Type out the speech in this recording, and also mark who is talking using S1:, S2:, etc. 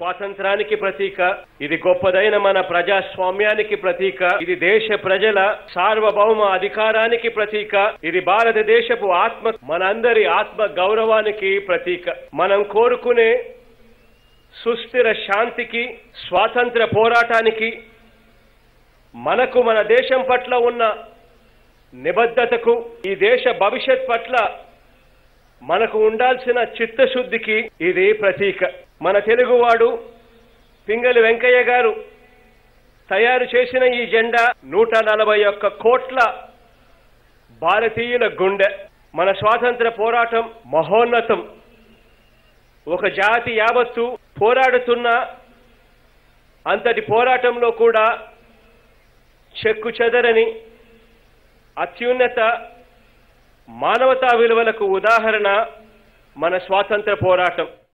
S1: స్వాతంత్రానికి ప్రతీక ఇది గొప్పదైన మన ప్రజాస్వామ్యానికి ప్రతీక ఇది దేశ ప్రజల సార్వభౌమ అధికారానికి ప్రతీక ఇది భారతదేశపు ఆత్మ మనందరి ఆత్మ గౌరవానికి ప్రతీక మనం కోరుకునే సుస్థిర శాంతికి స్వాతంత్ర పోరాటానికి మనకు మన దేశం పట్ల ఉన్న నిబద్ధతకు ఈ దేశ భవిష్యత్ పట్ల మనకు ఉండాల్సిన చిత్తశుద్ధికి ఇది ప్రతీక మన తెలుగువాడు పింగళి వెంకయ్య గారు తయారు చేసిన ఈ జెండా నూట నలభై ఒక్క కోట్ల భారతీయుల గుండె మన స్వాతంత్ర పోరాటం మహోన్నతం ఒక జాతి యావత్తు పోరాడుతున్న అంతటి పోరాటంలో కూడా చెక్కు చెదరని అత్యున్నత మానవతా విలువలకు ఉదాహరణ మన స్వాతంత్ర పోరాటం